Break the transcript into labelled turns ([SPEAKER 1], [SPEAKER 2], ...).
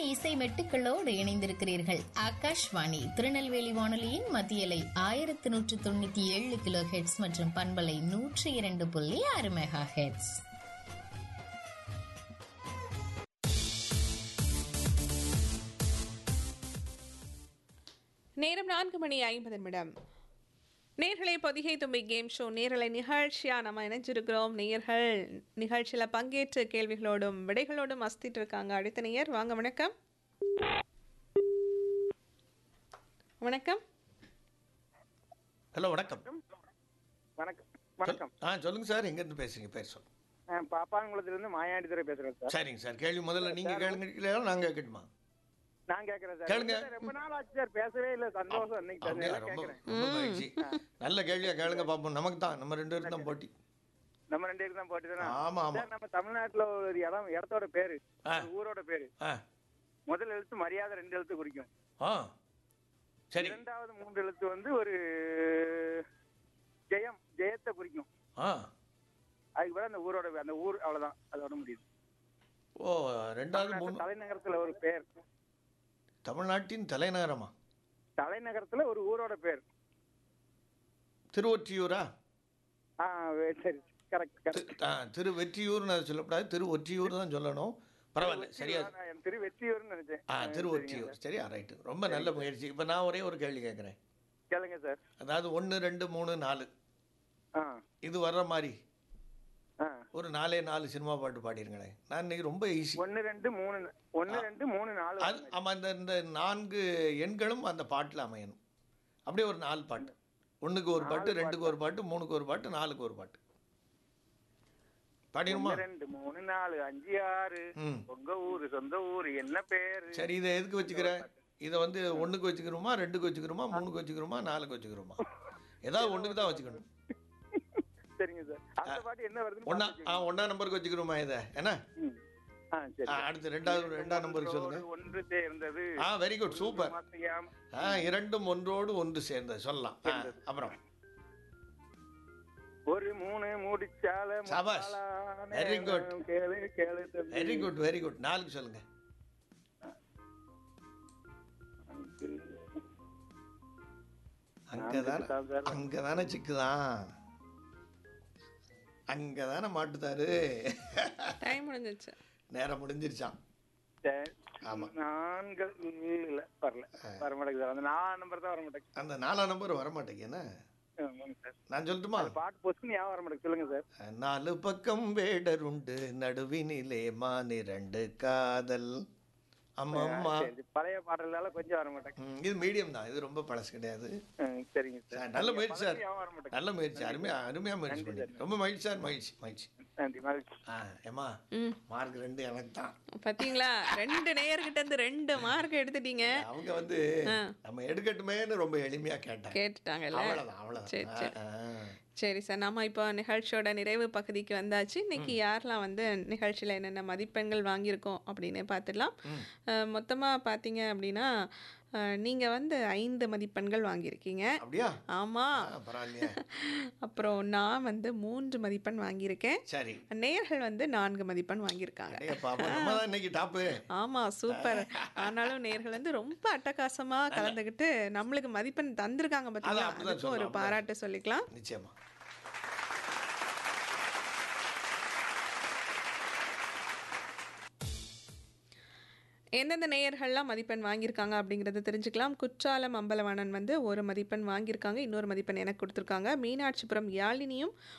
[SPEAKER 1] இசை மெட்டுக்களோடு இணைந்திருக்கிறீர்கள் ஆகாஷ்வாணி திருநெல்வேலி வானொலியின் மத்தியலை ஆயிரத்தி நூற்று தொண்ணூத்தி ஏழு கிலோ ஹெட்ஸ் மற்றும் பண்பலை நூற்றி இரண்டு புள்ளி ஆறு மெகா ஹெட்ஸ்
[SPEAKER 2] நேரம் நான்கு மணி ஐம்பது நிமிடம் நேர்களை பொதிகை தும்பி கேம் ஷோ நேரலை நிகழ்ச்சியாக நம்ம இணைஞ்சிருக்கிறோம் நேயர்கள் நிகழ்ச்சியில் பங்கேற்று கேள்விகளோடும் விடைகளோடும் அஸ்திட்டு இருக்காங்க அடுத்த நேயர் வாங்க வணக்கம் வணக்கம்
[SPEAKER 3] ஹலோ வணக்கம்
[SPEAKER 4] வணக்கம் வணக்கம்
[SPEAKER 3] ஆ சொல்லுங்க சார் எங்கேருந்து பேசுறீங்க பேர் சொல்லுங்க
[SPEAKER 4] நான் பாப்பாங்குளத்திலிருந்து மாயாண்டித்துறை பேசுறேன் சார்
[SPEAKER 3] சரிங்க சார் கேள்வி முதல்ல நீங்க கேளுங்க இல்லையா நான் கேட்கட்டுமா
[SPEAKER 4] நான் கேட்கறேன் சார்
[SPEAKER 3] கேளுங்க.
[SPEAKER 4] இல்ல சார், ரொம்ப நாள் ஆச்சு சார் பேசவே இல்ல சந்தோஷம் இன்னைக்கு சார்
[SPEAKER 3] அப்படியா
[SPEAKER 4] நல்லா
[SPEAKER 3] ரொம்ப
[SPEAKER 4] கேட்கறேன்
[SPEAKER 3] ரொம்ப மகிழ்ச்சி நல்ல கேள்வியா கேளுங்க பார்ப்போம் நமக்கு தான் நம்ம ரெண்டு பேரும் தான் போட்டி
[SPEAKER 4] நம்ம ரெண்டு பேரும் தான் போட்டு தானே
[SPEAKER 3] ஆமா ஆமா
[SPEAKER 4] சார் நம்ம தமிழ்நாட்டுல ஒரு இடம் இடத்தோட பேரு
[SPEAKER 3] ஆ.
[SPEAKER 4] ஒரு ஊரோட பேரு
[SPEAKER 3] ஆ
[SPEAKER 4] முதல் எழுத்து மரியாதை ரெண்டு எழுத்து குறிக்கும்
[SPEAKER 3] ஆ சரி
[SPEAKER 4] இரண்டாவது மூன்று எழுத்து வந்து ஒரு ஜெயம் ஜெயத்தை குறிக்கும்
[SPEAKER 3] ஆ
[SPEAKER 4] அதுக்கு பிறகு அந்த ஊரோட அந்த ஊர் அவ்வளவுதான் அதோட முடியுது
[SPEAKER 3] ஓ ரெண்டாவது மூணு
[SPEAKER 4] தலைநகரத்துல ஒரு பேர்
[SPEAKER 3] தமிழ்நாட்டின் தலைநகரமா
[SPEAKER 4] தலைநகரத்துல ஒரு ஊரோட பேர்
[SPEAKER 3] திருவொற்றியூரா
[SPEAKER 4] ஆ சரி கரெக்ட் கரெக்ட்
[SPEAKER 3] தி- ஆ, திருவெற்றியூர்னு அதை சொல்லக்கூடாது திருவொற்றியூர் தான் சொல்லணும் பரவாயில்ல சரியா
[SPEAKER 4] நான் திரு வெற்றியூர்னு நினைச்சேன்
[SPEAKER 3] ஆ திருவொற்றியூர் சரியா ரைட்டு ரொம்ப நல்ல முயற்சி இப்போ நான் ஒரே ஒரு கேள்வி கேட்குறேன்
[SPEAKER 4] கேளுங்க சார்
[SPEAKER 3] அதாவது ஒன்று ரெண்டு மூணு நாலு
[SPEAKER 4] ஆ
[SPEAKER 3] இது வர்ற மாதிரி
[SPEAKER 4] ஆ
[SPEAKER 3] ஒரு நாலே நாலு சினிமா பாட்டு பாடிருங்களேன் நான் இன்னைக்கு ரொம்ப ஈஸி
[SPEAKER 4] ஒன்னு ரெண்டு மூணு ஒன்னு ரெண்டு மூணு நாலு
[SPEAKER 3] அது ஆமாம் இந்த இந்த நான்கு எண்களும் அந்த பாட்டில் அமையணும் அப்படியே ஒரு நாலு பாட்டு ஒன்றுக்கு ஒரு பாட்டு ரெண்டுக்கு ஒரு பாட்டு மூணுக்கு ஒரு பாட்டு நாலுக்கு ஒரு பாட்டு பாடிடுமா
[SPEAKER 4] ஒன்னு ரெண்டு மூணு நாலு அஞ்சு ஆறு
[SPEAKER 3] ம்
[SPEAKER 4] உங்க ஊரு சொந்த ஊரு என்ன பேரு
[SPEAKER 3] சரி இதை எதுக்கு வச்சுக்கிறேன் இதை வந்து ஒன்றுக்கு வச்சுக்கிறோமா ரெண்டுக்கு வச்சுக்கிறோமா மூணுக்கு வச்சுக்கிறோமா நாலுக்கு வச்சுக்கிறோமா ஏதாவது ஒன்றுக்கு தான் வச்சுக்கணும்
[SPEAKER 4] சரிங்க சார் அந்த பாட்டு என்ன வருதுன்னு
[SPEAKER 3] ஒன்றா
[SPEAKER 4] பார்த்து
[SPEAKER 3] ஆ ஒன்றா நம்பருக்கு வச்சுக்கிறோமா இதை என்ன
[SPEAKER 4] ம். ஆ சரி
[SPEAKER 3] ஆ, அடுத்து ரெண்டாவது ரெண்டாம் நம்பருக்கு சொல்லுங்க
[SPEAKER 4] ஒன்று சேர்ந்தது
[SPEAKER 3] ஆ வெரி குட் சூப்பர்
[SPEAKER 4] மாத்தையாம்.
[SPEAKER 3] ஆ இரண்டும் ஒன்றோடு ஒன்று சேர்ந்தது சொல்லலாம் ஆ, அப்புறம்
[SPEAKER 4] ஒரு மூணு முடிச்சால
[SPEAKER 3] சபாஷ்.
[SPEAKER 4] முத்தாலான
[SPEAKER 3] Very good.
[SPEAKER 4] கேளு கேளு தம்பி.
[SPEAKER 3] வெரி குட் வெரி குட் நாலுக்கு சொல்லுங்க அங்கதானே
[SPEAKER 4] நாலுக்கு தான்
[SPEAKER 3] அங்கதானே சிக்குதான் அங்கதானே மாட்டுதாரு
[SPEAKER 2] டைம் முடிஞ்சிச்சு
[SPEAKER 3] நேரம் முடிஞ்சிருச்சான்
[SPEAKER 4] சரி.
[SPEAKER 3] ஆமா
[SPEAKER 4] நான்கு இல்ல வரல வர மாட்டேங்குது சார் அந்த நாலு நம்பர் தான் வர மாட்டேங்குது
[SPEAKER 3] அந்த நாலாம் நம்பர் வர மாட்டேங்க என்ன
[SPEAKER 4] ஆமாங்க சார்
[SPEAKER 3] நான் சொல்லட்டுமா
[SPEAKER 4] அந்த பாட்டு பொசுக்கு ஞாபகம் வர மாட்டேங்குது சொல்லுங்க சார்
[SPEAKER 3] நாலு பக்கம் வேடருண்டு நடுவினிலே மானிரண்டு காதல் அம்மம்மா
[SPEAKER 4] சரி, பழைய பாடல்னால கொஞ்சம் வர மாட்டேங்குது
[SPEAKER 3] ம், இது மீடியம் தான் இது ரொம்ப பழசு கிடையாது
[SPEAKER 4] ம், சரிங்க சார்
[SPEAKER 3] நல்ல முயற்சி சார்
[SPEAKER 4] ஞாபகம் வர மாட்டேங்குது
[SPEAKER 3] நல்ல முயற்சி அருமையா அருமையா முயற்சி பண்ணி ரொம்ப மகிழ்ச்சி சார் மகிழ்ச்சி மகிழ்ச்சி
[SPEAKER 4] நன்றி மகிழ்ச்சி
[SPEAKER 3] ஆ ஏமா
[SPEAKER 2] ம்
[SPEAKER 3] மார்க் ரெண்டு எனக்கு தான்
[SPEAKER 2] பார்த்தீங்களா ரெண்டு நேயர்கிட்ட இருந்து ரெண்டு மார்க் எடுத்துட்டீங்க
[SPEAKER 3] அவங்க வந்து நம்ம எடுக்கட்டுமேன்னு ரொம்ப எளிமையா கேட்டாங்க
[SPEAKER 2] கேட்டுட்டாங்கல்ல
[SPEAKER 3] அவ்வளவுதான் அவ்வளவுதான்
[SPEAKER 2] சரி சரி
[SPEAKER 3] ஆ, ஆ.
[SPEAKER 2] சரி சார் நம்ம இப்போ நிகழ்ச்சியோட நிறைவு பகுதிக்கு வந்தாச்சு இன்னைக்கு யாரெல்லாம் வந்து நிகழ்ச்சியில் என்னென்ன மதிப்பெண்கள் வாங்கியிருக்கோம் அப்படின்னு பார்த்துடலாம் மொத்தமாக பார்த்தீங்க அப்படின்னா நீங்கள் வந்து ஐந்து மதிப்பெண்கள் வாங்கியிருக்கீங்க
[SPEAKER 3] அப்படியா
[SPEAKER 2] ஆமாம்
[SPEAKER 3] ஆ, பரவாயில்லையே
[SPEAKER 2] அப்புறம் நான் வந்து மூன்று மதிப்பெண் வாங்கியிருக்கேன்
[SPEAKER 3] சரி
[SPEAKER 2] நேர்கள் வந்து நான்கு மதிப்பெண் வாங்கியிருக்காங்க
[SPEAKER 3] அடே பாப்பா நம்ம தான் இன்னைக்கு டாப்பு
[SPEAKER 2] ஆமாம் சூப்பர் ஆனாலும் நேர்கள் வந்து ரொம்ப அட்டகாசமாக கலந்துக்கிட்டு நம்மளுக்கு மதிப்பெண் தந்திருக்காங்க பார்த்தீங்களா
[SPEAKER 3] அப்படிதான்
[SPEAKER 2] அதுக்கும் ஒரு
[SPEAKER 3] சொல்லலாம்,
[SPEAKER 2] பாராட்டு சொல்லிக்கலாம்
[SPEAKER 3] நிச்சயமா
[SPEAKER 2] எந்தெந்த நேயர்கள்லாம் மதிப்பெண் வாங்கியிருக்காங்க அப்படிங்கிறத தெரிஞ்சுக்கலாம் குற்றாலம் அம்பலவாணன் வந்து ஒரு மதிப்பெண் வாங்கியிருக்காங்க இன்னொரு மதிப்பெண் எனக்கு கொடுத்துருக்காங்க மீனாட்சிபுரம் யாழினியும்